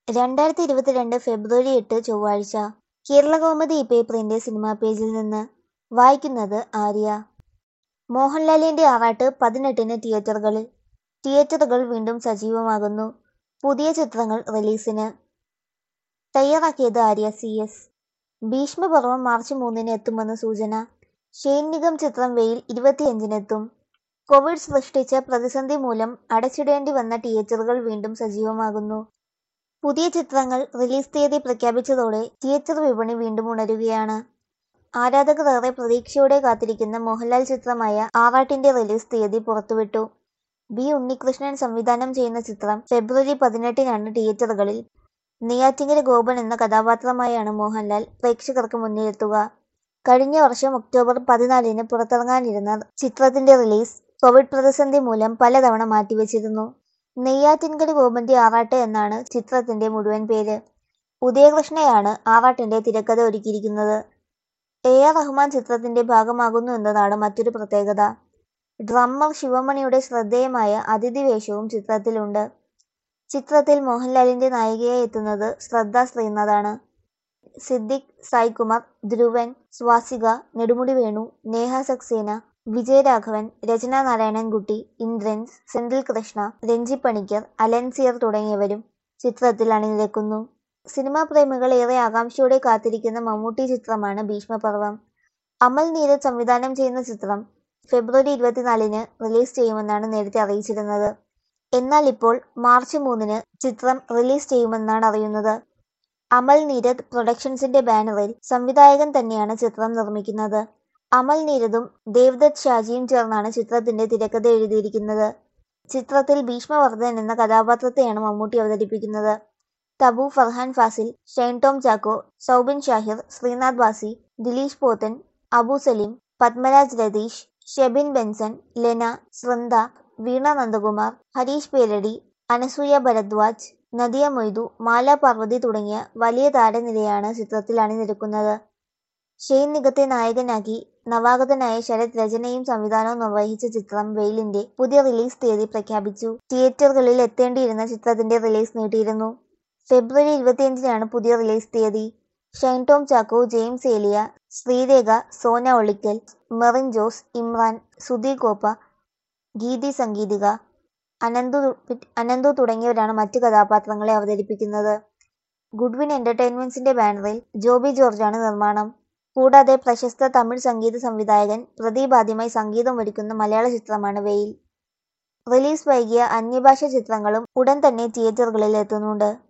രണ്ടായിരത്തി ഇരുപത്തിരണ്ട് ഫെബ്രുവരി എട്ട് ചൊവ്വാഴ്ച കേരളകൗമുദി പേപ്പറിന്റെ സിനിമാ പേജിൽ നിന്ന് വായിക്കുന്നത് ആര്യ മോഹൻലാലിന്റെ ആറാട്ട് പതിനെട്ടിന് തിയേറ്ററുകളിൽ തിയേറ്ററുകൾ വീണ്ടും സജീവമാകുന്നു പുതിയ ചിത്രങ്ങൾ റിലീസിന് തയ്യാറാക്കിയത് Arya C S Bheeshmaparvam March മൂന്നിന് എത്തുമെന്ന് സൂചന ഷെയ്ൻ നിഗം ചിത്രം വെയിൽ ഇരുപത്തിയഞ്ചിനെത്തും കോവിഡ് സൃഷ്ടിച്ച പ്രതിസന്ധി മൂലം അടച്ചിടേണ്ടി വന്ന തിയേറ്ററുകൾ വീണ്ടും സജീവമാകുന്നു പുതിയ ചിത്രങ്ങൾ റിലീസ് തീയതി പ്രഖ്യാപിച്ചതോടെ തിയേറ്റർ വിപണി വീണ്ടും ഉണരുകയാണ് ആരാധകർ ഏറെ പ്രതീക്ഷയോടെ കാത്തിരിക്കുന്ന മോഹൻലാൽ ചിത്രമായ ആറാട്ടിന്റെ റിലീസ് തീയതി പുറത്തുവിട്ടു ബി ഉണ്ണികൃഷ്ണൻ സംവിധാനം ചെയ്യുന്ന ചിത്രം ഫെബ്രുവരി പതിനെട്ടിനാണ് തിയേറ്ററുകളിൽ നെയ്യാറ്റിങ്കര ഗോപൻ എന്ന കഥാപാത്രമായാണ് മോഹൻലാൽ പ്രേക്ഷകർക്ക് മുന്നിലെത്തുക കഴിഞ്ഞ വർഷം ഒക്ടോബർ പതിനാലിന് പുറത്തിറങ്ങാനിരുന്ന ചിത്രത്തിന്റെ റിലീസ് കോവിഡ് പ്രതിസന്ധി മൂലം പലതവണ മാറ്റിവെച്ചിരുന്നു നെയ്യാറ്റിൻകര ഗോപന്റെ ആറാട്ട് എന്നാണ് ചിത്രത്തിന്റെ മുഴുവൻ പേര് ഉദയകൃഷ്ണയാണ് ആറാട്ടിന്റെ തിരക്കഥ ഒരുക്കിയിരിക്കുന്നത് എ ആർ റഹ്മാൻ ചിത്രത്തിന്റെ ഭാഗമാകുന്നു എന്നതാണ് മറ്റൊരു പ്രത്യേകത ഡ്രമ്മർ ശിവമണിയുടെ ശ്രദ്ധേയമായ അതിഥി വേഷവും ചിത്രത്തിലുണ്ട് ചിത്രത്തിൽ മോഹൻലാലിന്റെ നായികയായി എത്തുന്നത് ശ്രദ്ധ ശ്രീനാഥാണ് സിദ്ദിഖ് സായികുമാർ ധ്രുവൻ സ്വാസിക നെടുമുടി വേണു നേഹ സക്സേന വിജയരാഘവൻ രചന നാരായണൻകുട്ടി ഇന്ദ്രൻസ് സെന്തിൽ കൃഷ്ണ രഞ്ജി പണിക്കർ അലൻസിയർ തുടങ്ങിയവരും ചിത്രത്തിൽ അണിനിരക്കുന്നു സിനിമാ പ്രേമികൾ ഏറെ ആകാംക്ഷയോടെ കാത്തിരിക്കുന്ന മമ്മൂട്ടി ചിത്രമാണ് ഭീഷ്മപർവം അമൽ നീരജ് സംവിധാനം ചെയ്യുന്ന ചിത്രം ഫെബ്രുവരി ഇരുപത്തിനാലിന് റിലീസ് ചെയ്യുമെന്നാണ് നേരത്തെ അറിയിച്ചിരുന്നത് എന്നാൽ ഇപ്പോൾ മാർച്ച് മൂന്നിന് ചിത്രം റിലീസ് ചെയ്യുമെന്നാണ് അറിയുന്നത് അമൽ നീരദ് പ്രൊഡക്ഷൻസിന്റെ ബാനറിൽ സംവിധായകൻ തന്നെയാണ് ചിത്രം നിർമ്മിക്കുന്നത് അമൽ നീരദും ദേവ്ദത്ത് ഷാജിയും ചേർന്നാണ് ചിത്രത്തിന്റെ തിരക്കഥ എഴുതിയിരിക്കുന്നത് ചിത്രത്തിൽ ഭീഷ്മവർദ്ധൻ എന്ന കഥാപാത്രത്തെയാണ് മമ്മൂട്ടി അവതരിപ്പിക്കുന്നത് തബു ഫർഹാൻ ഫാസിൽ ഷൈൻ ടോം ചാക്കോ സൗബിൻ ഷാഹിർ ശ്രീനാഥ് ബാസി ദിലീഷ് പോത്തൻ അബു സലീം പത്മരാജ് രതീഷ് ഷെബിൻ ബെൻസൺ ലെന സൃന്ദ വീണ നന്ദകുമാർ ഹരീഷ് പേരടി അനസൂയ ഭരദ്വാജ് നദിയ മൊയ്തു മാല പാർവതി തുടങ്ങിയ വലിയ താരനിരയാണ് ചിത്രത്തിൽ അണിനിരക്കുന്നത് ഷെയ്ൻ നിഗത്തെ നായകനാക്കി നവാഗതനായ ശരത് രചനയും സംവിധാനവും നിർവഹിച്ച ചിത്രം വെയിലിന്റെ പുതിയ റിലീസ് തീയതി പ്രഖ്യാപിച്ചു തിയേറ്ററുകളിൽ എത്തേണ്ടിയിരുന്ന ചിത്രത്തിന്റെ റിലീസ് നീട്ടിയിരുന്നു ഫെബ്രുവരി ഇരുപത്തിയഞ്ചിനാണ് പുതിയ റിലീസ് തീയതി ഷൈൻ ടോം ചാക്കോ ജെയിംസ് ഏലിയ ശ്രീരേഖ സോന ഒളിക്കൽ മെറിൻ ജോസ് ഇമ്രാൻ സുധീർ കോപ്പ ഗീതി സംഗീതിക അനന്തു അനന്തു തുടങ്ങിയവരാണ് മറ്റു കഥാപാത്രങ്ങളെ അവതരിപ്പിക്കുന്നത് ഗുഡ്വിൻ എന്റർടൈൻമെന്റ്സിന്റെ ബാനറിൽ ജോബി ജോർജാണ് നിർമ്മാണം കൂടാതെ പ്രശസ്ത തമിഴ് സംഗീത സംവിധായകൻ പ്രദീപ് ആദ്യമായി സംഗീതം ഒരുക്കുന്ന മലയാള ചിത്രമാണ് വെയിൽ റിലീസ് വൈകിയ അന്യഭാഷ ചിത്രങ്ങളും ഉടൻ തന്നെ തിയേറ്ററുകളിൽ എത്തുന്നുണ്ട്